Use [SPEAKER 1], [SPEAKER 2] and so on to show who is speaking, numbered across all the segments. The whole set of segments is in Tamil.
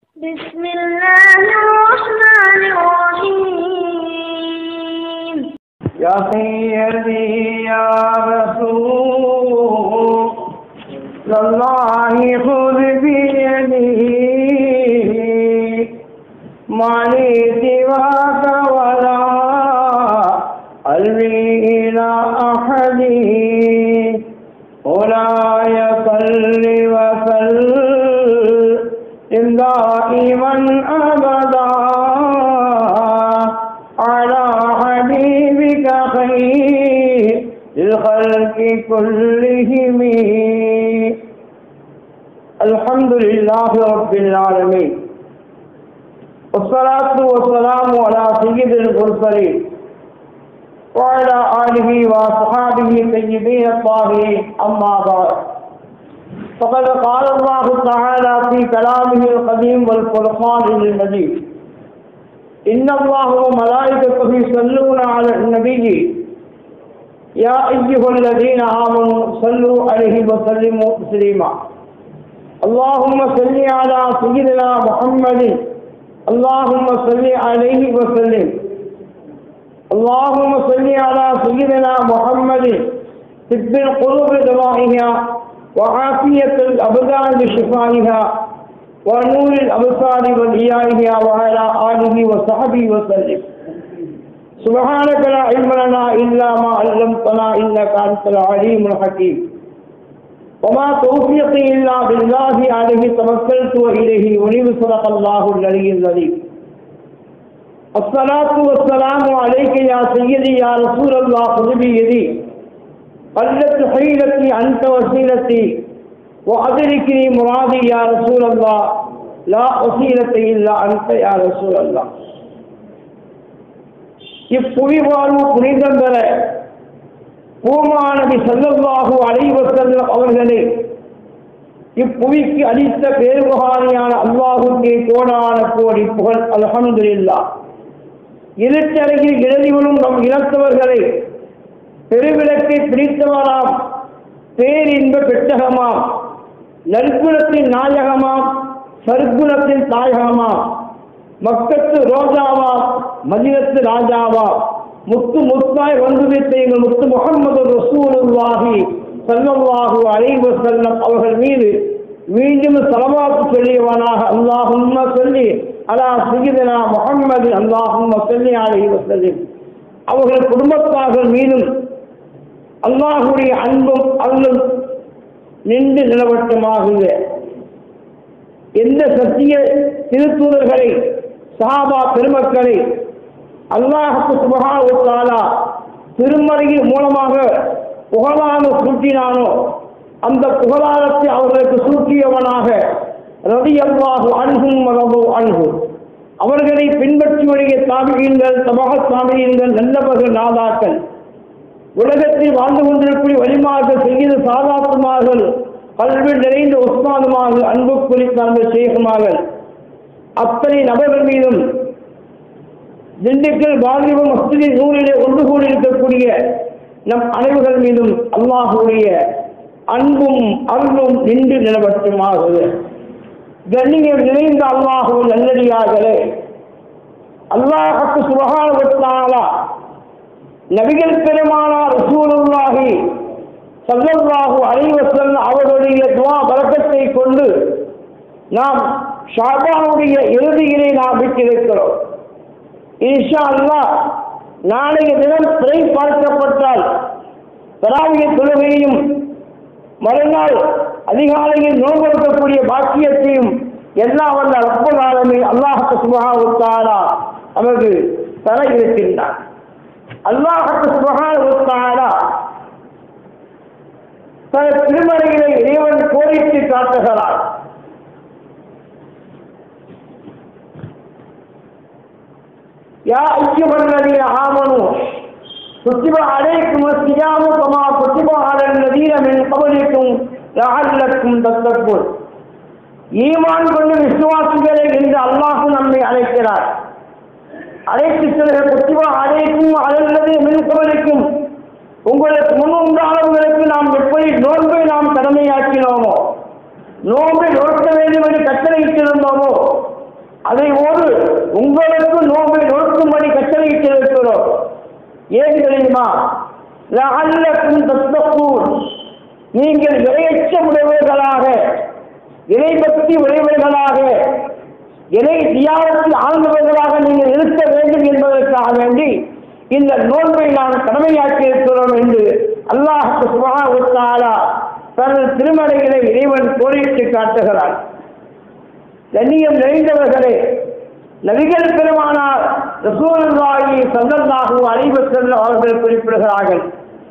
[SPEAKER 1] بسم الله الرحمن الرحيم
[SPEAKER 2] يا سيدي يا رسول الله خذ بيدي ما لي سواك ولا قلبي إلى أحد مولاي صل وسلم دائما أبدا على حبيبك خير الخلق كلهم الحمد لله رب العالمين والصلاة والسلام على سيد المرسلين وعلى آله وصحابه الطيبين الطاهرين أما بعد فقد قال الله تعالى في كلامه القديم والفرقان المجيد إن الله وملائكته يصلون على النبي يا أيها الذين آمنوا صلوا عليه وسلموا تسليما اللهم صل على سيدنا محمد اللهم صل عليه وسلم اللهم صل على سيدنا محمد طب القلوب دوائها وعافية الأبدان بشفائها ونور الأبصار والإيائها وعلى آله وصحبه وسلم سبحانك لا علم لنا إلا ما علمتنا إنك أنت العليم الحكيم وما توفيقي إلا بالله عليه توكلت وإليه أنيب صدق الله العلي العظيم الصلاة والسلام عليك يا سيدي يا رسول الله خذ بيدي قلت حيلتي أنت وسيلتي وأدركني مرادي يا رسول الله لا وسيلة إلا أنت يا رسول الله இப்புவி வாழ்வு புனிதம் பெற பூமாநபி சல்லல்லாஹு அலைவசல்லம் அவர்களே இப்புவிக்கு அளித்த பேருபகாரியான அல்லாஹுக்கே கோடான கோடி புகழ் அல்ஹம்துலில்லா இருட்டறையில் எழுதிவரும் நம் இனத்தவர்களை பெருவிளக்கை பிடித்தவராம் பேரின்ப பெட்டகமாம் நற்குணத்தின் நாயகமாம் சர்க்குணத்தின் தாயகமாம் மக்கத்து ரோஜாவா மதினத்து ராஜாவா முத்து முத்தாய் வந்து வைத்த எங்கள் முத்து முகமது ரசூலுல்லாஹி சல்லல்லாஹு அலைஹி வஸல்லம் அவர்கள் மீது மீண்டும் சலவாத்து சொல்லியவனாக அல்லாஹும்ம சொல்லி அலா சையீதனா முஹம்மது அல்லாஹும்ம சொல்லி அலைஹி வஸல்லம் அவர்கள் குடும்பத்தார்கள் மீதும் அல்லாஹுடைய அன்பும் அருளும் நின்று நிலவட்டமாகுக எந்த சத்திய திருத்தூதர்களை சஹாபா பெருமக்களை அல்லாஹு சுபகாலா திருமறையின் மூலமாக புகழான சூட்டினானோ அந்த புகழாரத்தை அவர்களுக்கு சூட்டியவனாக ரவி அல்லாஹு அன்பும் மரபு அன்பு அவர்களை பின்பற்றி வழிய தாமியங்கள் தமக தாமியங்கள் நல்லவர்கள் நாதாக்கள் உலகத்தில் வாழ்ந்து கொண்டிருக்கூடிய வழிமார்கள் செய்த சாதாரணமார்கள் கல்வி நிறைந்த உஸ்மானுமாக அன்பு குறித்தார்ந்த சேகமார்கள் அத்தனை நபர்கள் மீதும் திண்டுக்கல் பாலிப மஸ்திரி நூலிலே ஒன்று கூடியிருக்கக்கூடிய நம் அனைவர்கள் மீதும் அல்லாஹுடைய அன்பும் அருளும் நின்று நிலவட்டுமாகுது கண்ணியம் நிறைந்த அல்லாஹு நல்லடியார்களே அல்லாஹுக்கு சுபகான நபிகள் பெருமானார் ரசூலுல்லாஹி சல்லல்லாஹு அலைஹி வஸல்லம் அவர்களுடைய துவா பரக்கத்தை கொண்டு நாம் ஷாபானுடைய இறுதியிலே நாம் விட்டிருக்கிறோம் இன்ஷா அல்லாஹ் நாளைய தினம் திரை பார்க்கப்பட்டால் தராவிய தொழுகையும் மறுநாள் அதிகாலையில் நோன்பெடுக்கக்கூடிய பாக்கியத்தையும் எல்லா வல்ல ரப்பல் ஆலமீன் அல்லாஹுக்கு சுபஹாவுத்தாரா நமக்கு தர இருக்கின்றார் அல்லாஹுக்கு சுபஹாவுத்தாரா தன திருமறைகளை இறைவன் கோரித்து காட்டுகிறார் يا أيها الذين آمنوا كتب عليكم الصيام كما كتب على الذين من قبلكم لعلكم تتقون ஈமான் கொண்டு விசுவாசிகளே என்று அல்லாஹ் நம்மை அழைக்கிறார் அழைத்து சொல்கிற குத்திவா அழைக்கும் அதல்லது மின் கவலைக்கும் உங்களுக்கு முன் உண்டானவர்களுக்கு நாம் எப்படி நோன்பை நாம் கடமையாக்கினோமோ நோன்பை நோக்க வேண்டும் என்று கட்டளையிட்டிருந்தோமோ அதை ஒரு உங்களுக்கு நோம்பை நோக்கும்படி கட்டளையிட்டிருக்கிறோம் ஏன் தெரியுமா லஅல்லக்கும் தத்தக்கூன் நீங்கள் இரையச்சமுடையவர்களாக இறைபக்தி உடையவர்களாக இறை தியாகத்தில் ஆழ்ந்தவர்களாக நீங்கள் இருக்க வேண்டும் என்பதற்காக வேண்டி இந்த நோன்பை நாம் கடமையாக்கி இருக்கிறோம் என்று அல்லாஹ் சுபஹானஹு தனது திருமலைகளை இறைவன் கோரிட்டு காட்டுகிறார் கண்ணியம் நிறைந்தவர்களே நபிகள் பெருமானார் ரசூலுல்லாஹி ஸல்லல்லாஹு அலைஹி வஸல்லம் அவர்கள் குறிப்பிடுகிறார்கள்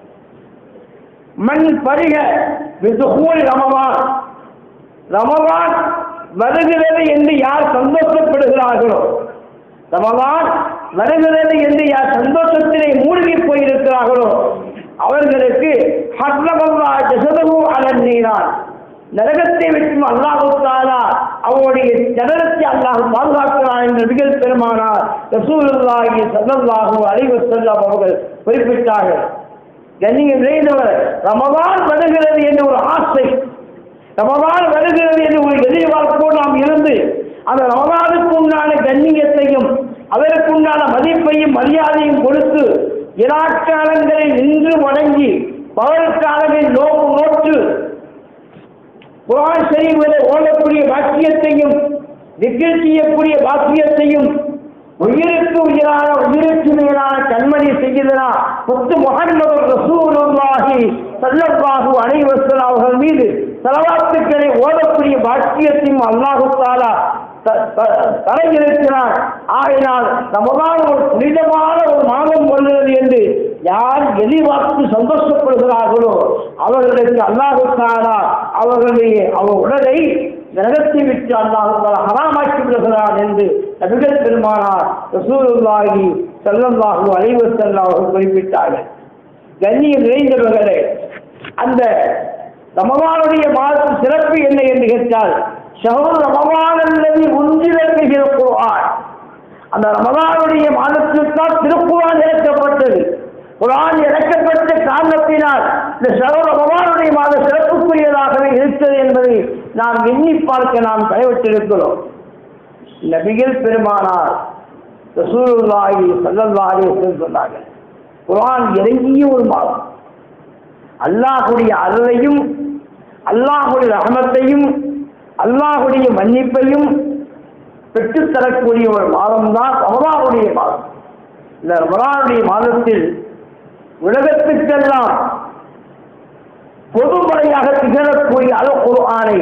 [SPEAKER 2] மண் பருக விதுகூல் ரமவான் ரமவான் வருகிறது என்று யார் சந்தோஷப்படுகிறார்களோ ரமவான் வருகிறது என்று யார் சந்தோஷத்திலே மூழ்கி போயிருக்கிறார்களோ அவர்களுக்கு ஹர்ரமல்லா ஜசதகு அலன் நீரான் நரகத்தை விட்டு அல்லாஹு தாலா அவருடைய ஜனரத்தை அல்லாஹ் பாதுகாக்கிறான் என்று நபிகள் பெருமானார் ரசூலுல்லாஹி ஸல்லல்லாஹு அலைஹி வஸல்லம் அவர்கள் குறிப்பிட்டார்கள் கண்ணியம் நிறைந்தவர் ரமதான் வருகிறது என்று ஒரு ஆசை ரமதான் வருகிறது என்று ஒரு எதிர்பார்ப்போடு நாம் இருந்து அந்த ரமதானுக்கு உண்டான கண்ணியத்தையும் அதற்கு உண்டான மதிப்பையும் மரியாதையும் கொடுத்து இராக்காலங்களில் நின்று வணங்கி பகல் காலங்களில் நோக்கு நோற்று குரான் ஷரீஃபிலே ஓடக்கூடிய வாக்கியத்தையும் திக்கில் செய்யக்கூடிய வாக்கியத்தையும் உயிருக்கு உயிரான உயிருக்கு மேலான கண்மணி செய்கிறனா முத்து முகமது ரசூலுல்லாஹி ஸல்லல்லாஹு அலைஹி வஸல்லம் அவர்கள் மீது தலவாத்துக்களை ஓடக்கூடிய வாக்கியத்தையும் அல்லாஹு தாலா தரையிருக்கிறார் ஆகினால் ரமதான் ஒரு புனிதமான ஒரு மாதம் வருகிறது என்று யார் எதிர்பார்த்து சந்தோஷப்படுகிறார்களோ அவர்களுக்கு அல்லாஹு தாலா அவர்களுடைய அவர் உடலை நரகத்தை விட்டு அல்லாஹு தாலா ஹராமாக்கி விடுகிறார் என்று நபிகள் பெருமானார் ரசூலுல்லாஹி ஸல்லல்லாஹு அலைஹி வஸல்லம் அவர்கள் குறிப்பிட்டார்கள் கண்ணியம் நிறைந்தவர்களே அந்த ரமவானுடைய மாதத்தின் சிறப்பு என்ன என்று கேட்டால் ஷஹர் ரமவான் அல்லது உந்திரமிகிற குர்ஆன் அந்த ரமவானுடைய மாதத்திற்கால் திருக்குறான் இறக்கப்பட்டது குரான் இறக்கப்பட்ட காரணத்தினால் இந்த ஷஹர் ரமவானுடைய மாத சிறப்புக்குரியதாகவே இருக்கிறது என்பதை நாம் எண்ணி பார்க்க நாம் கைவிட்டிருக்கிறோம் நபிகள் பெருமானார் ரசூலுல்லாஹி ஸல்லல்லாஹு அலைஹி வஸல்லம் சொன்னார்கள் குர்ஆன் இறங்கிய ஒரு மாதம் அல்லாஹுடைய அருளையும் அல்லாஹுடைய ரஹமத்தையும் அல்லாஹுடைய மன்னிப்பையும் பெற்றுத்தரக்கூடிய ஒரு மாதம் தான் ரமலானுடைய மாதம் இந்த ரமலானுடைய மாதத்தில் உலகத்துக்கெல்லாம் பொதுமறையாக திகழக்கூடிய அல் குர்ஆனை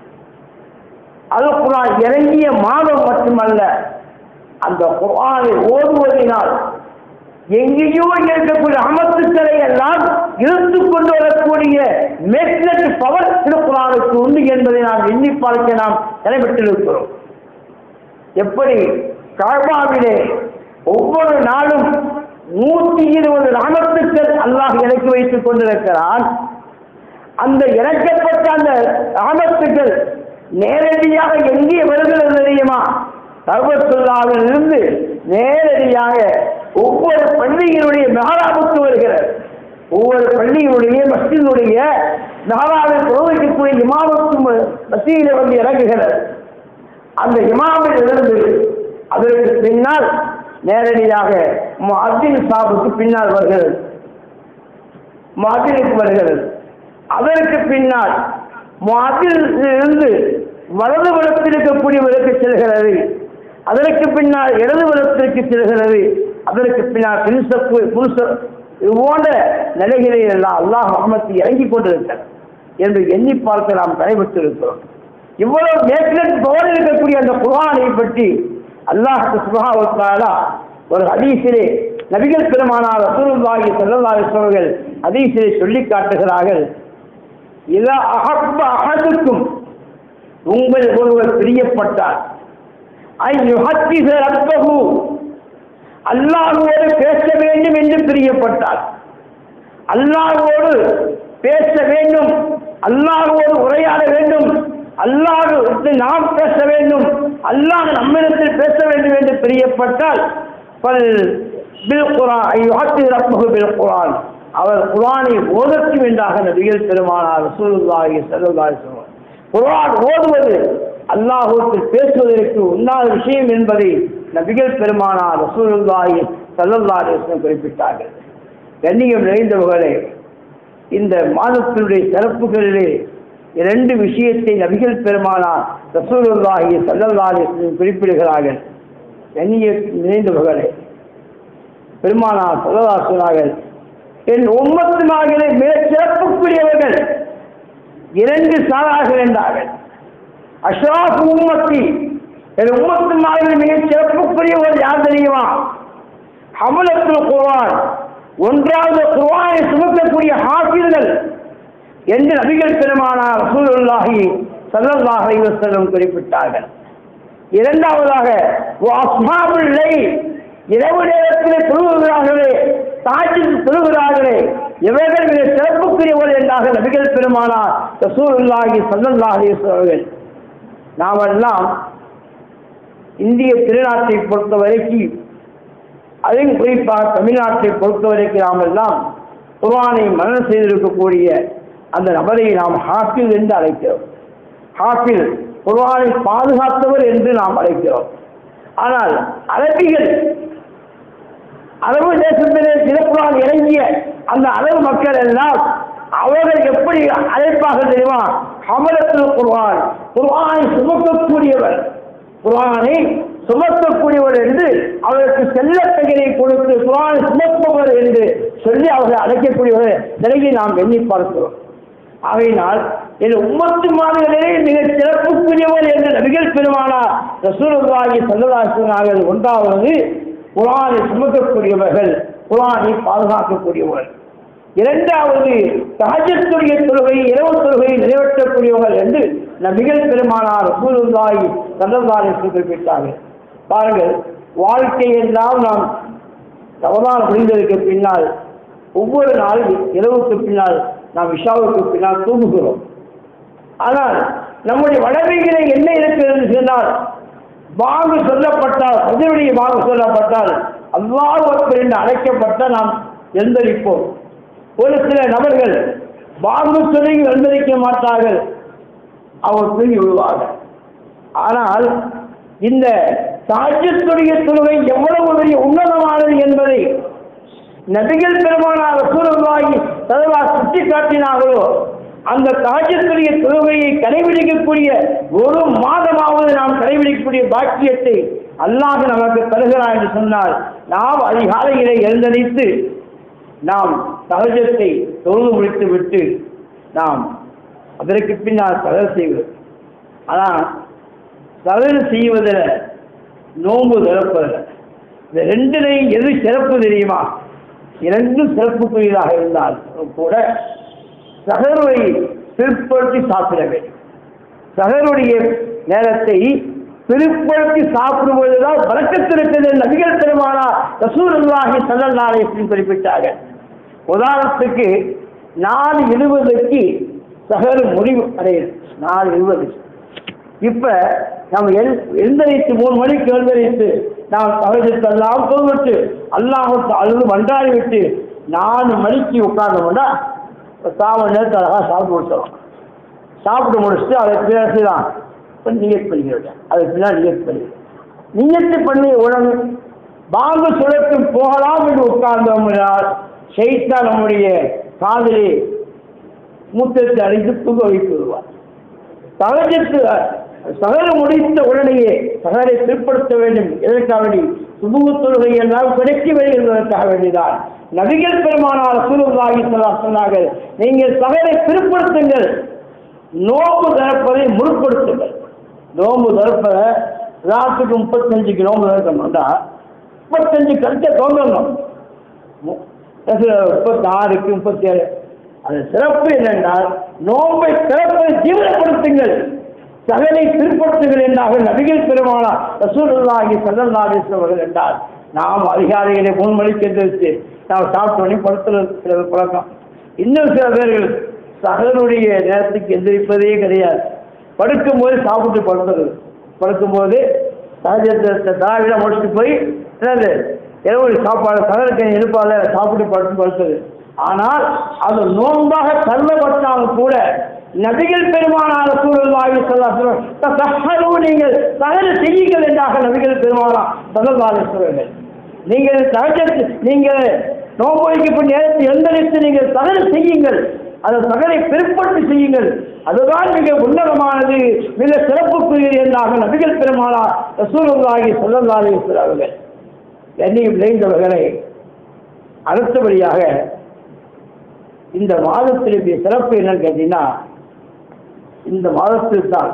[SPEAKER 2] அல் குர்ஆன் இறங்கிய மாதம் மட்டுமல்ல அந்த குர்ஆனை ஓதுவதனால் எங்கேயோ இருக்கக்கூடிய அமத்துக்களை எல்லாம் இழுத்து கொண்டு வரக்கூடிய மேக்னட் பவர் திருக்குறானுக்கு உண்டு என்பதை நாம் எண்ணி பார்க்க நாம் நிலைபெற்றிருக்கிறோம் எப்படி காழ்பாவிலே ஒவ்வொரு நாளும் நூற்றி இருபது ராமத்துக்கள் அல்லாஹ் இறக்கி வைத்துக் கொண்டிருக்கிறான் அந்த இறக்கப்பட்ட அந்த ராமத்துக்கள் நேரடியாக எங்கே வருகிறது தெரியுமா சர்வத்துல்லாவிலிருந்து நேரடியாக ஒவ்வொரு பள்ளியினுடைய மெஹராபுக்கு வருகிறது ஒவ்வொரு பள்ளியினுடைய மஸ்ஜினுடைய மெஹராவில் தொழுவிக்கக்கூடிய இமாமுக்கும் மசீதில் வந்து இறங்குகிறது அந்த இமாமில் இருந்து அதற்கு பின்னால் நேரடியாக அப்தின் சாபுக்கு பின்னால் வருகிறது மாதினுக்கு வருகிறது அதற்கு பின்னால் மாதிலிருந்து வலது புறத்தில் இருக்கக்கூடியவருக்கு செல்கிறது அதற்கு பின்னால் இடது புறத்திற்கு செல்கிறது அதற்கு பின்னால் பின்சப்பு புருஷ இது போன்ற நிலைகளில் எல்லாம் அல்லாஹ் முகமது இறங்கி கொண்டிருக்கிறார் என்று எண்ணி பார்க்க நாம் நடைபெற்றிருக்கிறோம் இவ்வளவு மேற்கட் பவர் இருக்கக்கூடிய அந்த குர்ஆனை பற்றி அல்லாஹ் சுபஹாவத்தாலா ஒரு ஹதீஸிலே நபிகள் பெருமானார் ரசூலுல்லாஹி ஸல்லல்லாஹு அலைஹி வஸல்லம் ஹதீஸிலே சொல்லி காட்டுகிறார்கள் இதா அஹப்ப அஹதுக்கும் உங்கள் ஒருவர் பிரியப்பட்டார் ஐ யுஹத்திஸ ரப்பஹு அல்லாஹ்வோடு பேச வேண்டும் என்று பிரியப்பட்டார் அல்லாஹ்வோடு பேச வேண்டும் அல்லாஹ்வோடு உரையாட வேண்டும் அல்லாஹ் நாம் பேச வேண்டும் அல்லாஹ் நம்மிடத்தில் பேச வேண்டும் என்று பிரியப்பட்டால் பல் பில் குரான் ஐயாத்தி ரப்பகு பில் குரான் அவர் குரானை ஓதட்டும் என்றாக நபிகள் பெருமானார் ரசூலுல்லாஹி ஸல்லல்லாஹு அலைஹி வஸல்லம் குரான் ஓதுவது அல்லாஹுக்கு பேசுவதற்கு உண்ணாத விஷயம் என்பதை நபிகள் பெருமானார் ரசூலுல்லாஹி ஸல்லல்லாஹு அலைஹி வஸல்லம் குறிப்பிட்டார்கள் கண்ணியம் நிறைந்தவர்களே இந்த மாதத்தினுடைய சிறப்புகளிலே இரண்டு விஷயத்தை நபிகள் பெருமானார் ரசூலுல்லாஹி ஸல்லல்லாஹு அலைஹி வஸல்லம் குறிப்பிடுகிறார்கள் கண்ணிய நிறைந்தவர்களே பெருமானார் ஸல்லல்லாஹு சொன்னார்கள் என் உம்மத்தினார்களே மிக சிறப்புக்குரியவர்கள் இரண்டு சாரார்கள் என்றார்கள் அஷ்ராஃப் உம்மத்தி என் உம்மத்தினார்கள் மிக சிறப்புக்குரியவர் யார் தெரியுமா ஹமலத்துல் குர்ஆன் ஒன்றாவது குர்ஆனை சுமக்கக்கூடிய ஹாஃபில்கள் என்று நபிகள் பெருமானார் ரசூலுல்லாஹி ஸல்லல்லாஹு அலைஹி வஸல்லம் குறிப்பிட்டார்கள் இரண்டாவதாக அஸ்ஹாபுல் லைல் இரவு நேரத்தில் தொழுகிறார்களே தாஜில் தொழுகிறார்களே இவர்கள் மிக சிறப்புக்குரியவர் என்றாக நபிகள் பெருமானார் ரசூலுல்லாஹி ஸல்லல்லாஹு அலைஹி வஸல்லம் அவர்கள் நாமெல்லாம் இந்திய திருநாட்டை பொறுத்த வரைக்கும் அதுவும் குறிப்பாக தமிழ்நாட்டை பொறுத்த வரைக்கும் நாம் எல்லாம் குர்ஆனை மரணம் செய்திருக்கக்கூடிய அந்த நபரை நாம் ஹாஃபில் என்று அழைக்கிறோம் ஹாஃபில் குர்ஆனை பாதுகாத்தவர் என்று நாம் அழைக்கிறோம் ஆனால் அரபிகள் அரபு தேசத்திலே திருக்குறான் இறங்கிய அந்த அரபு மக்கள் எல்லாம் அவர்கள் எப்படி அழைப்பாக தெரியுமா ஹமலத்தில் குர்ஆன் குர்ஆனை சுமக்கக்கூடியவர் குர்ஆனை சுமக்கக்கூடியவர் என்று அவருக்கு செல்ல பெயரை கொடுத்து குர்ஆனை சுமப்பவர் என்று சொல்லி அவர்கள் அழைக்கக்கூடியவர் நிலையை நாம் எண்ணி பார்க்கிறோம் ஆகையினால் என் உம்மத்து மாதிரிகளே மிக சிறப்புக்குரியவர் என்று நபிகள் பெருமானார் ரசூலுல்லாஹி ஸல்லல்லாஹு சொன்னார்கள் ஒன்றாவது குர்ஆனை சுமக்கக்கூடியவர்கள் குர்ஆனை பாதுகாக்கக்கூடியவர்கள் இரண்டாவது தஹஜத்துடைய தொழுகை இரவு தொழுகையை நிறைவேற்றக்கூடியவர்கள் என்று நபிகள் பெருமானார் ரசூலுல்லாஹி ஸல்லல்லாஹு அலைஹி வஸல்லம் குறிப்பிட்டார்கள் பாருங்கள் வாழ்க்கையெல்லாம் நாம் ரமதான் முடிந்ததற்கு பின்னால் ஒவ்வொரு நாள் இரவுக்கு பின்னால் நாம் இஷாவுக்கு பின்னால் தூங்குகிறோம் ஆனால் நம்முடைய வடமையிலே என்ன இருக்கிறது சொன்னால் வாங்கு சொல்லப்பட்டால் அதனுடைய வாங்கு சொல்லப்பட்டால் அல்லாஹ் ஒருவர் என்று அழைக்கப்பட்டால் நாம் எழுந்தரிப்போம் ஒரு சில நபர்கள் வாங்கு சொல்லி எழுந்தரிக்க மாட்டார்கள் அவர் தூங்கி விடுவார்கள் ஆனால் இந்த தாஜத்துடைய தொழுகை எவ்வளவு பெரிய உன்னதமானது என்பதை நபிகள் பெருமானார் ரசூலுல்லாஹி ஸல்லல்லாஹு சுட்டி காட்டினார்களோ அந்த தாஜத்துடைய தொழுகையை கடைபிடிக்கக்கூடிய ஒரு மாதமாவது நாம் கடைபிடிக்கக்கூடிய பாக்கியத்தை அல்லாஹ் நமக்கு தருகிறான் என்று சொன்னால் நாம் அதிகாலையிலே எழுந்தளித்து நாம் சகஜத்தை தொழுது முடித்து விட்டு நாம் அதற்கு பின்னால் சகஜ செய்வது ஆனால் சகஜ செய்வதில் நோன்பு திறப்பதில் இந்த ரெண்டுலையும் எது சிறப்பு தெரியுமா இரண்டும் சிறப்புக்குரியதாக இருந்தால் கூட சகருவை பிற்படுத்தி சாப்பிட வேண்டும் சகருடைய நேரத்தை பிற்படுத்தி சாப்பிடுவதுதான் வழக்கத்திருக்கிறது நபிகள் பெருமானா ரசூலுல்லாஹி ஸல்லல்லாஹு அலைஹி வஸல்லம் குறிப்பிட்டார்கள் உதாரணத்துக்கு நாலு இருபதுக்கு சகரு முடிவு அடையுது நாலு இருபது இப்ப நம்ம எழு எழுந்தரித்து மூணு மணிக்கு எழுந்தரித்து நாம் சகஜத்தெல்லாம் தோவிட்டு அல்லாஹ் அழுது மண்டாடி விட்டு நாலு மணிக்கு உட்கார்ந்தோம்னா சாவன் நேரத்தில் அழகாக சாப்பிட்டு முடிச்சிடும் சாப்பிட்டு முடிச்சுட்டு அதை பின்னாடி தான் இப்போ நியத் பண்ணிக்கிறேன் அதை பின்னாடி நியத் பண்ணிக்கிறேன் நியத்து பண்ணி உடனே பாங்கு சுழற்று போகலாம் என்று உட்கார்ந்தோம் என்றால் ஷெய்தா நம்முடைய காதலி மூத்தத்தை அடைந்து தூங்க வைத்து விடுவார் சகஜத்து சகல முடித்த உடனேயே சகலை பிற்படுத்த வேண்டும் எதற்காக வேண்டி சுபுகு தொழுகை எல்லாம் கிடைக்க வேண்டும் என்பதற்காக வேண்டிதான் நபிகள் பெருமானார் சூழ்நாகி சொன்னார்கள் நீங்கள் சகலை பிற்படுத்துங்கள் நோம்பு திறப்பதை முற்படுத்துங்கள் நோம்பு திறப்பதை ராத்துக்கு முப்பத்தஞ்சுக்கு நோம்பு திறக்கணும்னா முப்பத்தஞ்சு கருத்தை தோன்றணும் முப்பத்தாறுக்கு முப்பத்தி ஏழு அது சிறப்பு என்னென்றால் நோன்பை திறப்பதை தீவிரப்படுத்துங்கள் சகலை பிற்படுத்துங்கள் என்றாக நபிகள் பெருமானா ரசூலுல்லாஹி ஸல்லல்லாஹு அவர்கள் என்றார் நாம் அதிகாரிகளை மூணு மணிக்கு எந்திரிச்சு நாம் சாப்பிட்ட உடனே படுத்துறது சில பழக்கம் இன்னும் சில பேர்கள் சகலுடைய நேரத்துக்கு எந்திரிப்பதே கிடையாது படுக்கும்போது சாப்பிட்டு படுத்துறது படுக்கும்போது சகஜத்தை தாவிட முடிச்சுட்டு போய் என்னது இரவு சாப்பாடு சகலுக்கு இருப்பால சாப்பிட்டு படுத்து படுத்தது ஆனால் அது நோன்பாக கருதப்பட்டாலும் கூட நபிகள் பெருமானார் சூழல்வாயு சொல்ல நீங்கள் சகல செய்யுங்கள் என்றாக நபிகள் பெருமானார் சதல்வாயு சொல்லுங்கள் நீங்கள் சகஜத்து நீங்கள் நோம்போய்க்கு நேரத்தை எந்தளித்து நீங்கள் சகல செய்யுங்கள் அந்த சகலை பிற்பட்டு செய்யுங்கள் அதுதான் மிக உன்னதமானது மிக சிறப்புக்குரியது என்றாக நபிகள் பெருமானார் ரசூலுல்லாஹி ஸல்லல்லாஹு அலைஹி வஸல்லம் அவர்கள் என்னையும் விளைந்தவர்களை அடுத்தபடியாக இந்த மாதத்தினுடைய சிறப்பு என்னன்னு கேட்டீங்கன்னா இந்த மாதத்தில் தான்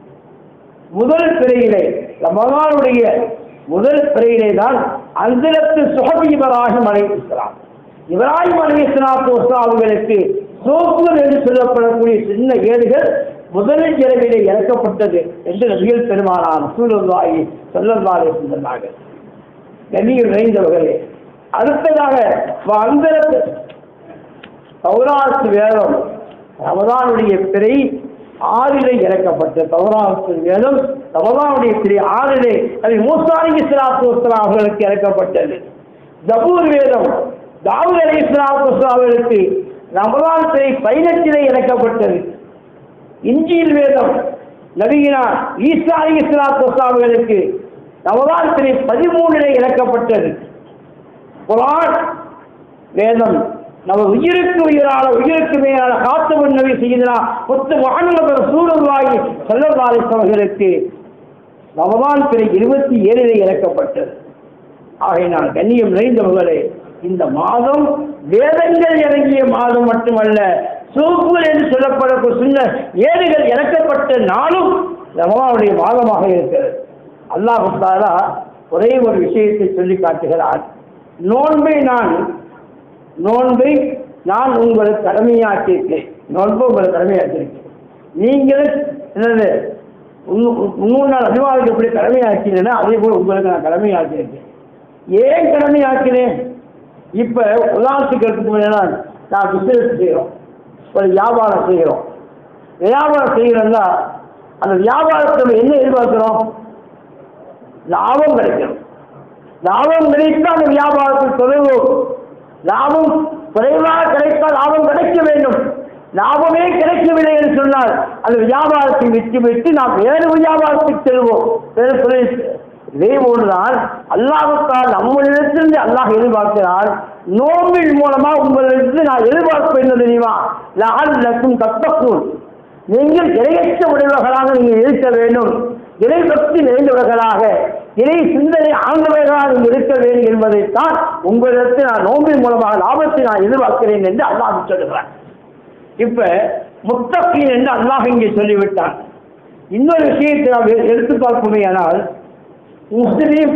[SPEAKER 2] முதல் பிறையிலே ரமதானுடைய முதல் பிறையிலே தான் அந்திரத்து சுகபி இப்ராஹிம் அலை இஸ்லாம் இப்ராஹிம் அலை இஸ்லாத்து வஸ்லாம் அவர்களுக்கு சோப்புகள் என்று சொல்லப்படக்கூடிய சின்ன ஏடுகள் முதல் இரவிலே இறக்கப்பட்டது என்று நபிகள் பெருமானார் சூழல்வாயி சொல்லல்வாரை சொன்னார்கள் கண்ணியில் நிறைந்தவர்களே அடுத்ததாக அந்தரத்து தௌராத்து வேதம் ரமதானுடைய பிறை ஆறிலே இறக்கப்பட்ட தௌராத்து வேதம் ரமதானுடைய பிறை ஆறிலே அது மூசாரி இஸ்லாத்து வஸ்லாம் அவர்களுக்கு இறக்கப்பட்டது ஜபூர் வேதம் தாவூத் அலி இஸ்லாத்து வஸ்லாம் அவர்களுக்கு ரமதான் பிறை பதினெட்டிலே இறக்கப்பட்டது இஞ்சியில் வேதம் நபிகினா ஈசா அலி இஸ்லாத்து வஸ்லாம் அவர்களுக்கு ரமதான் பிறை பதிமூணிலே இறக்கப்பட்டது குரான் வேதம் நம்ம உயிருக்கு உயிரான உயிருக்கு மேலான காத்தவன் நபி செய்கிறா முத்து முகமது சூழல்வாயி செல்லவாரி அவர்களுக்கு ரமதான் பிறை இருபத்தி ஏழிலே இறக்கப்பட்டது ஆகையினால் கண்ணியம் நிறைந்தவர்களே இந்த மாதம் வேதங்கள் இறங்கிய மாதம் மட்டுமல்ல சூப்புகள் என்று சொல்லப்படக்கூடிய சின்ன ஏடுகள் இறக்கப்பட்ட நாளும் ரமதானுடைய மாதமாக இருக்கிறது அல்லாஹ் தாலா ஒரே ஒரு விஷயத்தை சொல்லி காட்டுகிறார் நோன்பை நான் நோன்பை நான் உங்களுக்கு கடமையாக்கியிருக்கேன் நோன்பு உங்களுக்கு கடமையாக்கியிருக்கேன் நீங்கள் என்னது மூணு நாள் அபிமாவுக்கு எப்படி கடமையாக்கிறேன்னா அதே போல் உங்களுக்கு நான் கடமையாக்கியிருக்கேன் ஏன் கடமையாக்கினேன் இப்போ உதாரணத்துக்கு எடுத்துக்கோங்கன்னா நான் பிசினஸ் செய்கிறோம் ஒரு வியாபாரம் செய்கிறோம் வியாபாரம் செய்கிறோம்னா அந்த வியாபாரத்தில் என்ன எதிர்பார்க்கிறோம் லாபம் கிடைக்கணும் லாபம் கிடைத்தால் அந்த வியாபாரத்தில் தொலைவு லாபம் குறைவாக கிடைத்தால் லாபம் கிடைக்க வேண்டும் லாபமே கிடைக்கவில்லை என்று சொன்னால் அந்த வியாபாரத்தை விட்டு விட்டு நாம் வேறு வியாபாரத்துக்கு செல்வோம் வேறு தொழில் இதே போன்றுதான் அல்லாஹுத்தால் நம்மளிடத்திலிருந்து அல்லாஹ் எதிர்பார்க்கிறார் நோம்பின் மூலமா உங்களிடத்தில் நான் எதிர்பார்ப்பேன் என்ன தெரியுமா லால் லக்கும் தத்தக்கூன் நீங்கள் இரையற்ற உடையவர்களாக நீங்கள் இருக்க வேண்டும் இறை பக்தி நிறைந்தவர்களாக இறை சிந்தனை ஆழ்ந்தவர்களாக நீங்கள் இருக்க வேண்டும் என்பதைத்தான் உங்களிடத்தில் நான் நோம்பின் மூலமாக லாபத்தை நான் எதிர்பார்க்கிறேன் என்று அல்லாஹ் சொல்லுகிறார் இப்ப முத்தகீன் என்று அல்லாஹ் இங்கே சொல்லிவிட்டான் இன்னொரு விஷயத்தை நாம் எ- எடுத்து பார்ப்போமே ஆனால் முஸ்லிம்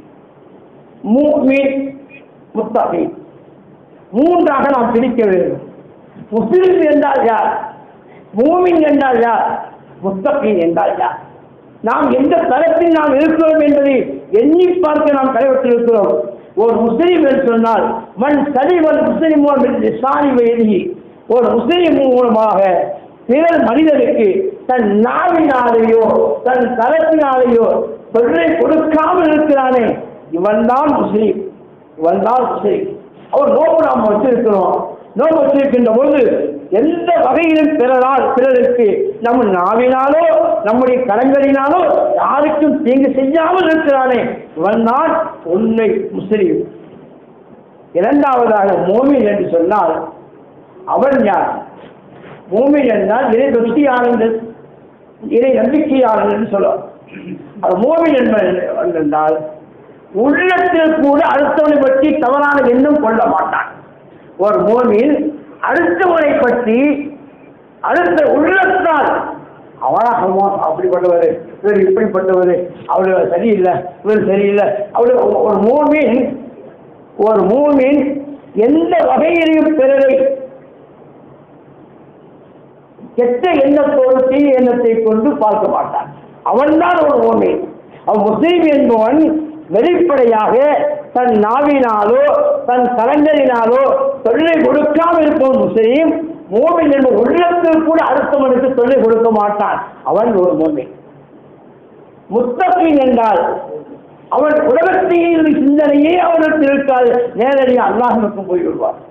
[SPEAKER 2] மூமின் முத்தகீன் மூன்றாக நாம் பிரிக்க வேண்டும் முஸ்லிம் என்றால் யார் மூமின் என்றால் யார் முத்தகீன் என்றால் யார் நாம் எந்த தரத்தில் நாம் இருக்கிறோம் என்பதை எண்ணி பார்க்க நாம் கடைபெற்றிருக்கிறோம் ஒரு முஸ்லீம் என்று சொன்னால் மண் சலிவன் முஸ்லிம் சாணி வயதி ஒரு முஸ்லீம் மூலமாக பிறர் மனிதனுக்கு தன் நாவினாலேயோ தன் தரத்தினாலேயோ தொல்லை கொடுக்காமல் இருக்கிறானே இவன்தான் முஸ்லீம் இவன்தான் முஸ்லீம் அவர் நோம்பு நாம் வச்சிருக்கிறோம் நோம்பு வச்சிருக்கின்ற பொழுது எந்த வகையிலும் பிறரால் பிறருக்கு நம்ம நாவினாலோ நம்முடைய கரங்களினாலோ யாருக்கும் தீங்கு செய்யாமல் இருக்கிறானே இவன் தான் உண்மை முஸ்லீம் இரண்டாவதாக மோமின் என்று சொன்னால் அவன் யார் மோமின் என்றால் இறை பக்தியாளர்கள் இறை நம்பிக்கையாளர்கள் என்று சொல்லுவார் அது மோமின் என்பது என்றால் உள்ளத்தில் கூட அடுத்தவனை பற்றி தவறான எண்ணம் கொள்ள மாட்டான் ஒரு மோமின் அடுத்தவனை பற்றி அடுத்த உள்ளத்தால் அவனா சொல்லுவான் அப்படிப்பட்டவர் இவர் இப்படிப்பட்டவர் அவரு சரியில்லை இவர் சரியில்லை அவரு ஒரு மூமின் ஒரு மூமின் எந்த வகையிலையும் பிறரை கெட்ட எண்ணத்தோடு தீய எண்ணத்தை கொண்டு பார்க்க மாட்டான் அவன்தான் ஒரு மூமின் அவன் முஸ்லீம் என்பவன் வெளிப்படையாக தன் நாவினாலோ தன் கரங்களினாலோ தொல்லை கொடுக்காமல் இருப்பவன் முஸ்லீம் மூமின் என்ற உள்ளத்தில் கூட அடுத்தவனுக்கு தொல்லை கொடுக்க மாட்டான் அவன் ஒரு மூமின் முத்தகீன் என்றால் அவன் உலகத்தையே சிந்தனையே அவனுக்கு இருக்காது நேரடியாக அல்லாஹனுக்கும் போய் விடுவார்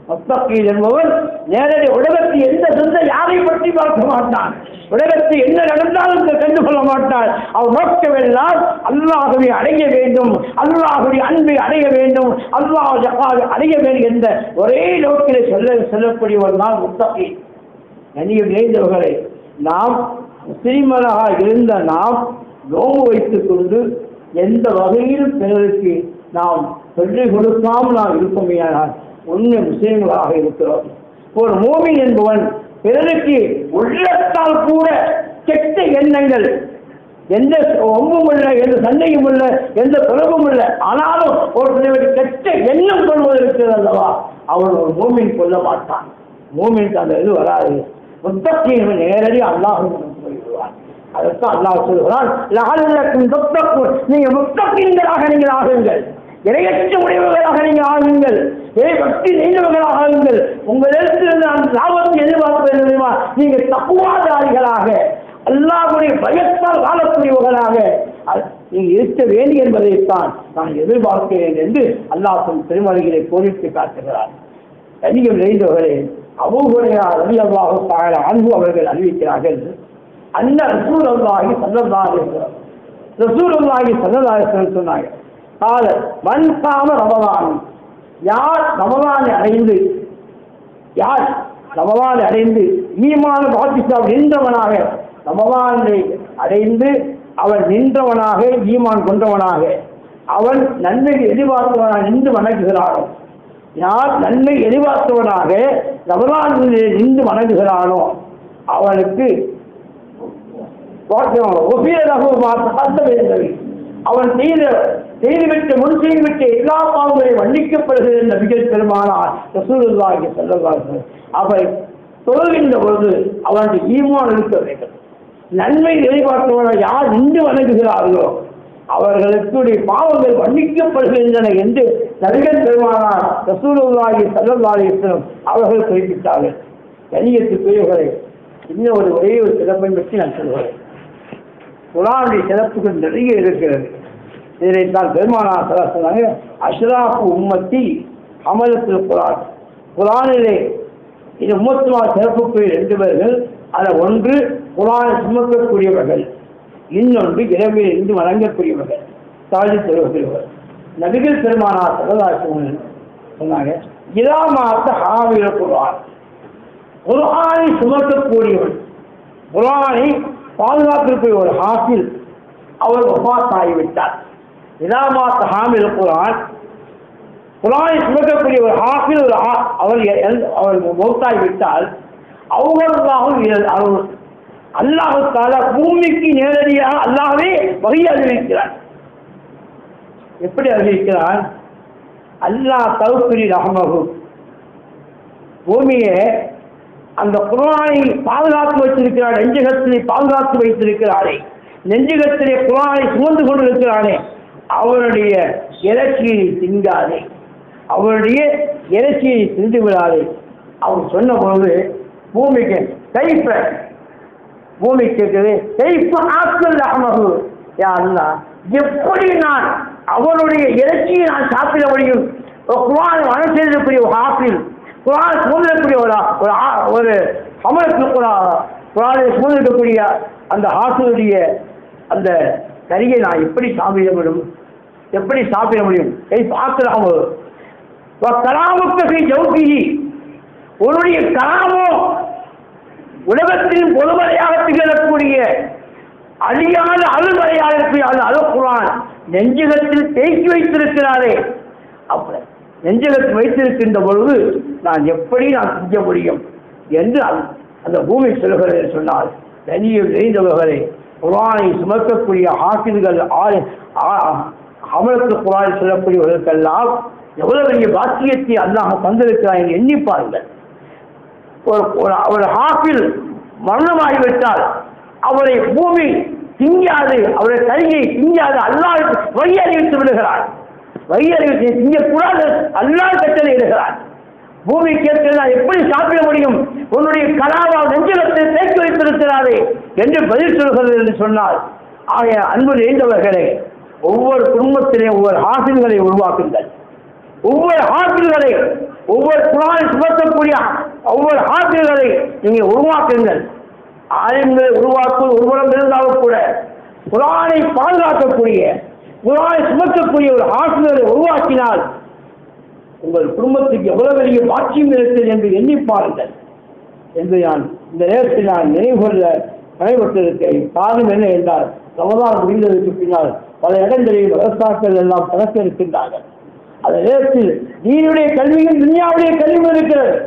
[SPEAKER 2] முத்தகீன் என்பவன் நேரடி உலகத்தில் எந்த சொந்த யாரை பற்றி பார்க்க மாட்டான் உலகத்தில் என்ன நடந்தாலும் இங்கு கண்டு கொள்ள மாட்டான் அவன் நோக்கமெல்லாம் அல்லாஹுவை அடைய வேண்டும் அல்லாஹுடைய அன்பை அடைய வேண்டும் அல்லாஹ் ஜகாவை அடைய வேண்டும் என்ற ஒரே நோக்கிலே சொல்ல சொல்லக்கூடியவன் தான் முத்தகீன் கனியும் நிறைந்தவர்களே நாம் முஸ்லிமராக இருந்த நாம் நோம்பு வைத்துக் கொண்டு எந்த வகையிலும் பிறருக்கு நாம் சொல்லிக் கொடுக்காமல் நாம் இருப்போமேயானால் உண்மை முஸ்லிம்களாக இருக்கிறோம் ஒரு மூமின் என்பவன் பிறருக்கு உள்ளத்தால் கூட கெட்ட எண்ணங்கள் எந்த ஒம்பும் இல்லை எந்த சண்டையும் இல்லை எந்த தொடர்பும் இல்லை ஆனாலும் ஒரு சிலருக்கு கெட்ட எண்ணம் கொள்வது இருக்கிறது அல்லவா அவன் ஒரு மூமின் கொள்ள மாட்டான் மூமின் அந்த இது வராது முத்தக்கின் நேரடி அல்லாஹ் போய்விடுவான் அதற்காக அல்லாஹ் சொல்கிறான் லகல்லக்கும் தொத்தக்கும் நீங்க முத்தக்கின்களாக நீங்கள் ஆகுங்கள் இரையற்ற உடையவர்களாக நீங்கள் ஆகுங்கள் இறை பக்தி நெய்தவர்களாக ஆகுங்கள் உங்களிடத்திலிருந்து அந்த லாபத்தை எதிர்பார்ப்பது தெரியுமா நீங்கள் தப்புவாதாரிகளாக அல்லாஹ்வுடைய பயத்தால் வாழக்கூடியவர்களாக அ- நீங்கள் இருக்க வேண்டும் என்பதைத்தான் நான் எதிர்பார்க்கிறேன் என்று அல்லாஹ் தன் திருமலைகளை கோரித்து காட்டுகிறார் அதிகம் நிறைந்தவர்களே அபூஹுரையா ரவி அல்லாஹு தாழ அன்பு அவர்கள் அறிவிக்கிறார்கள் அந்த ரசூல் அல்லாஹி சல்லல்லாஹு ரசூல் அல்லாஹி சல்லல்லாஹு சொன்னாங்க கால மண் காம ரமலான் யார் ரமலானை அடைந்து யார் ரமலானை அடைந்து ஈமான பாத்திசாப் நின்றவனாக ரமலானை அடைந்து அவன் நின்றவனாக ஈமான் கொண்டவனாக அவன் நன்மை எதிர்பார்த்தவனாக நின்று வணங்குகிறானோ யார் நன்மை எதிர்பார்த்தவனாக ரமலானிலே நின்று வணங்குகிறானோ அவனுக்கு அவன் செய்த செய்துவிட்டு முன் செய்துவிட்டு எல்லா பாவங்களையும் மன்னிக்கப்படுகிறது என்ற மிக பெருமானார் ரசூலுல்லாஹி ஸல்லல்லாஹு அவை தொழுகின்ற பொழுது அவனுடைய ஈமான் இருக்க வேண்டும் நன்மை எதிர்பார்த்தவர்கள் யார் நின்று வணங்குகிறார்களோ அவர்களுக்கு பாவங்கள் மன்னிக்கப்படுகின்றன என்று நபிகள் பெருமானார் ரசூலுல்லாஹி ஸல்லல்லாஹு அலைஹி வஸல்லம் அவர்கள் குறிப்பிட்டார்கள் கணியத்து பிரிவுகளை இன்னும் ஒரு ஒரே ஒரு சிறப்பை பற்றி நான் சொல்கிறேன் குரானுடைய சிறப்புகள் நிறைய இருக்கிறது இதைத்தான் பெருமானார் சலா சொன்னாங்க அஷ்ராஃபு உம்மத்தி அமலத்தில் குரான் குரானிலே இது உம்மத்துமா சிறப்புக்குரிய ரெண்டு பேர்கள் அதில் ஒன்று குரானை சுமக்கக்கூடியவர்கள் இன்னொன்று இரவில் இருந்து வழங்கக்கூடியவர்கள் தாழ்ந்து தருவக்கூடியவர்கள் நபிகள் பெருமானார் சரதாசன் சொன்னாங்க இதாமாத்த ஹாவிர குரான் குரானை சுமக்கக்கூடியவன் குரானை பாதுகாப்பிற்குரிய ஒரு ஹாஃபில் அவர் ஒபாத் ஆகிவிட்டார் இதாமாத்த ஹாமில் குரான் குரானை சுமக்கக்கூடிய ஒரு ஹாஃபில் ஒரு ஆ- அவர் எல்- அவர் மௌத்தாகி விட்டால் அவர்களுக்காகவும் அவர் அல்லாஹுத்தால பூமிக்கு நேரடியாக அல்லாஹ்வே வகை அறிவிக்கிறார் எப்படி அறிவிக்கிறார் அல்லாஹ் தௌக்குரி ரஹமகு பூமியை அந்த குரானை பாதுகாத்து வைத்திருக்கிறார் நெஞ்சகத்திலே பாதுகாத்து வைத்திருக்கிறாரே நெஞ்சகத்திலே குரானை சுமந்து கொண்டிருக்கிறானே அவருடைய இறைச்சியை திங்காதே அவருடைய இறைச்சியை தின்று விடாதே அவர் சொன்ன பொழுது பூமிக்கு கைப்ப பூமி கேட்குது கைப்ப ஆக்கல் அமகு யா அல்லாஹ் எப்படி நான் அவருடைய இறைச்சியை நான் சாப்பிட முடியும் ஒரு குரான் மனம் செய்திருக்கக்கூடிய ஒரு ஆப்பிள் குரான் சுமந்திருக்கக்கூடிய ஒரு ஆ- ஒரு ஆ- ஒரு அமலுக்கு குரானை சுமந்திருக்கக்கூடிய அந்த ஆசிரியருடைய அந்த கரியை நான் எப்படி சாப்பிட முடியும் எப்படி சாப்பிட முடியும் கை பார்க்கலாமோ கலாமுக்கு ஜவுகி உன்னுடைய கலாமோ உலகத்தின் பொதுமறையாக திகழக்கூடிய அழியாத அழுமறையாக இருக்கக்கூடிய அந்த அழுக்குறான் நெஞ்சகத்தில் தேக்கி வைத்திருக்கிறாரே அப்ப நெஞ்சகத்தில் வைத்திருக்கின்ற பொழுது நான் எப்படி நான் செஞ்ச முடியும் என்று அந்த- அந்த பூமி சொல்கிறது என்று சொன்னால் தனியில் நிறைந்தவர்களே குரானை சுமக்கக்கூடிய ஆசிரியர்கள் அமலத்து குரானை சொல்லக்கூடியவர்களுக்கெல்லாம் எவ்வளவு பெரிய பாக்கியத்தை அல்லாஹ் தந்திருக்கிறார் என்று எண்ணி பாருங்கள் ஒரு ஒரு- ஒரு ஹாஃபில் மரணமாகிவிட்டால் அவரை பூமி திங்காது அவருடைய கையை திங்காது அல்லாஹ் வழி அறிவித்து விடுகிறார் வழி அறிவித்து திங்கக்கூடாது அல்லாஹ் கட்டளை இடுகிறார் பூமி கேட்கிறது நான் எப்படி சாப்பிட முடியும் உன்னுடைய கலாவால் நெஞ்சகத்தை தேக்கி வைத்திருக்கிறாரே என்று பதில் சொல்கிறது என்று சொன்னால் ஆகிய அன்பு நிறைந்தவர்களே ஒவ்வொரு குடும்பத்திலே ஒவ்வொரு ஹாசில்களை உருவாக்குங்கள் ஒவ்வொரு ஹாசில்களை ஒவ்வொரு குரானை சுமத்தக்கூடிய ஒவ்வொரு ஆசிரியர்களை நீங்கள் உருவாக்குங்கள் ஆளுங்களை உருவாக்குவது ஒருவரம் இருந்தாலும் கூட குரானை பாதுகாக்கக்கூடிய குரானை சுமக்கக்கூடிய ஒரு ஆசிரியரை உருவாக்கினால் உங்கள் குடும்பத்துக்கு எவ்வளவு பெரிய பாக்கியம் இருக்கிறது என்று எண்ணி பாருங்கள் என்று நான் இந்த நேரத்தில் நான் நினைவு கொள்ள பயன்பட்டிருக்கிறேன் காரணம் என்ன என்றால் ரமதான் முடிந்ததற்கு பின்னால் பல இடங்களில் விவசாயிகள் எல்லாம் கணக்கு இருக்கின்றார்கள் அந்த நேரத்தில் நீருடைய கல்வியும் துனியாவுடைய கல்வியும் இருக்கிறது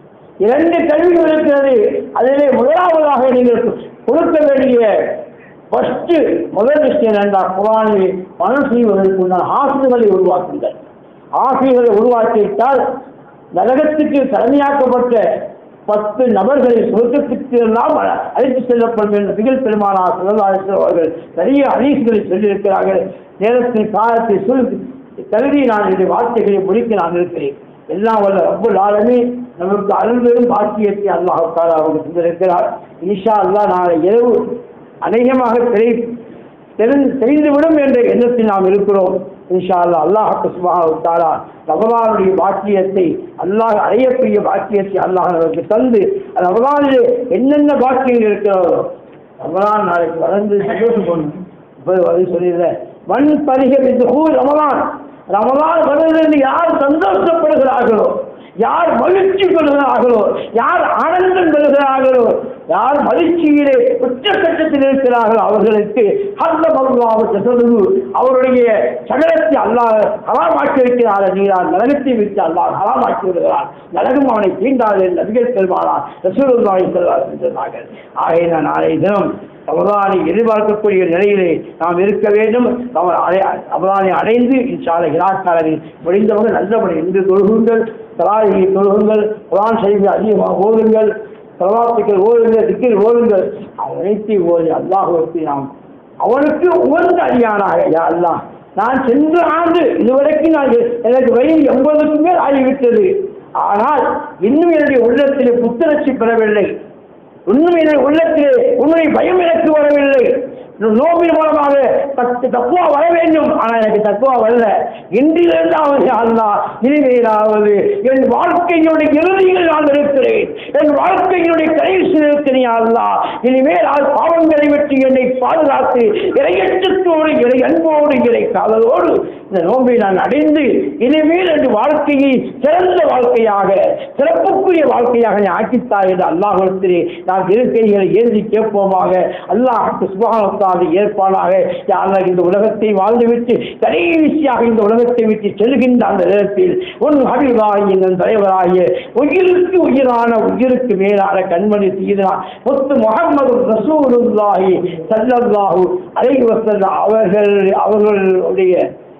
[SPEAKER 2] இரண்டு கல்விகள் இருக்கிறது அதிலே முதலாவதாக நீங்கள் கொடுக்க வேண்டிய ஃபர்ஸ்ட் முதல் விஷயம் என்றால் குரானில் பணம் செய்வதற்கு ஆசிரியர்களை உருவாக்குங்கள் ஆசிரியர்களை உருவாக்கிவிட்டால் நரகத்துக்கு தலைமையாக்கப்பட்ட பத்து நபர்களை சொர்க்கத்துக்கு எல்லாம் அழைத்து செல்லப்படும் என்று திகழ் பெருமானார் சிவகாசர் அவர்கள் நிறைய அநீசுகளை சொல்லியிருக்கிறார்கள் நேரத்தின் காலத்தை சொல் கருதி நான் என்னுடைய வார்த்தைகளை முடிக்க நான் இருக்கிறேன் எல்லாம் வல்ல ரப்பல் ஆலமீ நமக்கு அருள்பெரும் பாக்கியத்தை அல்லாஹால அவர்கள் தந்திருக்கிறார் ஈஷா அல்லாஹ் நாளை இரவு அநேகமாக தெரி தெரிந்து தெரிந்துவிடும் என்ற எண்ணத்தில் நாம் இருக்கிறோம் இன்ஷா அல்லாஹ் அல்லாஹ் சுப்ஹானஹு வ தஆலா ரமலானுடைய பாக்கியத்தை அல்லாஹ் அடையக்கூடிய பாக்கியத்தை அல்லாஹ் நமக்கு தந்து ரமலானிலே என்னென்ன பாக்கியங்கள் இருக்கிறதோ ரமலான் நாளைக்கு வளர்ந்து சந்தோஷம் பண்ணும் இப்போ அது சொல்லிடுறேன் மண் பரிகம் இந்த ஊர் ரமலான் ரமலான் வருவதிலிருந்து யார் சந்தோஷப்படுகிறார்களோ யார் மகிழ்ச்சி கொள்கிறார்களோ யார் ஆனந்தம் பெறுகிறார்களோ யார் மகிழ்ச்சியிலே உச்சக்கட்டத்தில் இருக்கிறார்களோ அவர்களுக்கு அந்த மல்லாவுக்கு சொல்லுது அவருடைய சகலத்தை அல்லாஹ் ஹலாமாக்கி வைக்கிறார் நீரார் நரகத்தை வைத்து அல்லாஹ் ஹலாமாக்கி விடுகிறார் நரகம் அவனை தீண்டாது என்று நபிகள் செல்வானார் ரசூலுல்லாஹி செல்வார் சொன்னார்கள் ஆகையின நாளை தினம் ரமதானை எதிர்பார்க்கக்கூடிய நிலையிலே நாம் இருக்க வேண்டும் நாம் அடை ரமதானை அடைந்து இன்ஷால இராக்காலரில் முடிந்தவர்கள் நல்லபடி இன்று தொழுகுங்கள் தலாரியை தொழுகுங்கள் குரான் செய்தி அதிகமாக ஓதுங்கள் தலாத்துக்கள் ஓதுங்கள் திக்கில் ஓதுங்கள் அனைத்தையும் ஓதி அல்லாஹுக்கு நாம் அவனுக்கு உகந்த அடியானாக யா அல்லாஹ் நான் சென்ற ஆண்டு இதுவரைக்கும் நான் எனக்கு வயது எண்பதுக்கு மேல் ஆகிவிட்டது ஆனால் இன்னும் என்னுடைய உள்ளத்திலே புத்துணர்ச்சி பெறவில்லை இன்னும் என்னுடைய உள்ளத்திலே உன்னுடைய பயம் எனக்கு வரவில்லை நோம்பின் மூலமாக தத்து தக்குவா வர வேண்டும் ஆனால் எனக்கு தக்குவா வரல இன்றிலிருந்தாவது அல்லா இனிமேலாவது என் வாழ்க்கையினுடைய இறுதியில் நான் இருக்கிறேன் என் வாழ்க்கையினுடைய கடைசியில் இருக்கிறேன் அல்லா இனிமேல் ஆள் பாவங்களை விட்டு என்னை பாதுகாத்து இறையற்றத்தோடு இறை அன்போடு இறை காதலோடு இந்த நோம்பை நான் அடைந்து இனிமேல் என் வாழ்க்கையை சிறந்த வாழ்க்கையாக சிறப்புக்குரிய வாழ்க்கையாக நீ ஆக்கித்தாய் என்று அல்லாஹிடத்திலே நாம் இருக்கைகளை ஏந்தி கேட்போமாக அல்லாஹ் சுபகானத்தால் ஏற்பாடாக யார் இந்த உலகத்தை வாழ்ந்துவிட்டு கடைசியாக இந்த உலகத்தை விட்டு செல்கின்ற அந்த நேரத்தில் உன் ஹபிபாகி என் தலைவராகிய உயிருக்கு உயிரான உயிருக்கு மேலான கண்மணி செய்தான் முத்து முகமது ரசூலுல்லாஹி சல்லல்லாஹு அலைஹி வஸல்லம் அவர்கள் அவர்களுடைய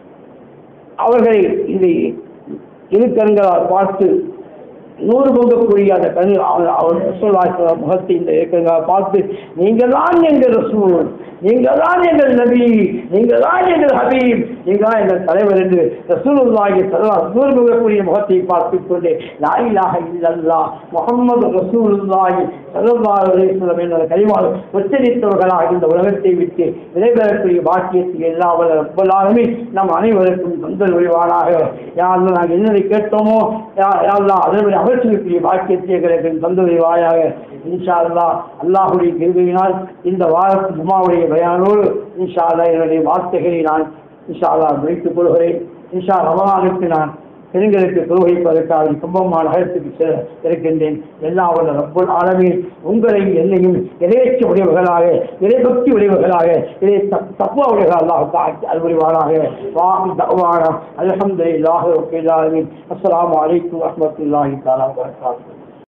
[SPEAKER 2] அவர்களை இந்த இருக்கண்களால் பார்த்து நூறு பொங்கக்கூடிய அந்த கண் அவர் அவர் ரசூலுல்லாஹி முகத்தை இந்த இருக்கங்களை பார்த்து நீங்கள் தான் எங்கள் ரசூல் நீங்கள் தான் எங்கள் நபி நீங்கள் தான் எங்கள் ஹபீப் நீங்கள் தான் எங்கள் தலைவர் என்று ரசூலுல்லாஹி ஸல்லல்லாஹு நூறு பொங்கக்கூடிய முகத்தை பார்த்து கொண்டு லா இலாஹ இல்லல்லாஹ் முஹம்மது ரசூலுல்லாஹி ஸல்லல்லாஹு அலைஹி வஸல்லம் என்ற கலிமாவை உச்சரித்தவர்களாக இந்த உலகத்தை விட்டு விடைபெறக்கூடிய பாக்கியத்தை எல்லா வல்ல ரப்பல் ஆலமீன் நம் அனைவருக்கும் தந்தல் விரிவானாக யாரெல்லாம் நாங்கள் என்னதை கேட்டோமோ யாரெல்லாம் அதனுடைய அகற்றுக்கூடிய பாக்கியத்தை எங்களுக்கு தந்து விரிவாயாக இன்ஷா அல்லாஹ் அல்லாஹுடைய கிருபையினால் இந்த வார ஜுமாவுடைய பயானோடு இன்ஷா அல்லாஹ் என்னுடைய வார்த்தைகளை நான் இன்ஷா அல்லாஹ் முடித்துக் கொள்கிறேன் இன்ஷா ரமலானுக்கு நான் பெண்களுக்கு துரோகிப்பதற்காக கும்பமா நகரத்துக்கு செ இருக்கின்றேன் எல்லா வல்ல ரப்பல் ஆலமீன் உங்களையும் என்னையும் இறையற்ற உடையவர்களாக இறைபக்தி உடையவர்களாக இறை தப்புவ உடையவர்கள் அல்லாஹ் அல்புரிவானாக வாஹி தவானா அல்ஹம்துலில்லாஹி ரப்பில் ஆலமீன் அஸ்ஸலாமு அலைக்கும் வரஹ்மத்துல்லாஹி தஆலா வபரகாத்துஹு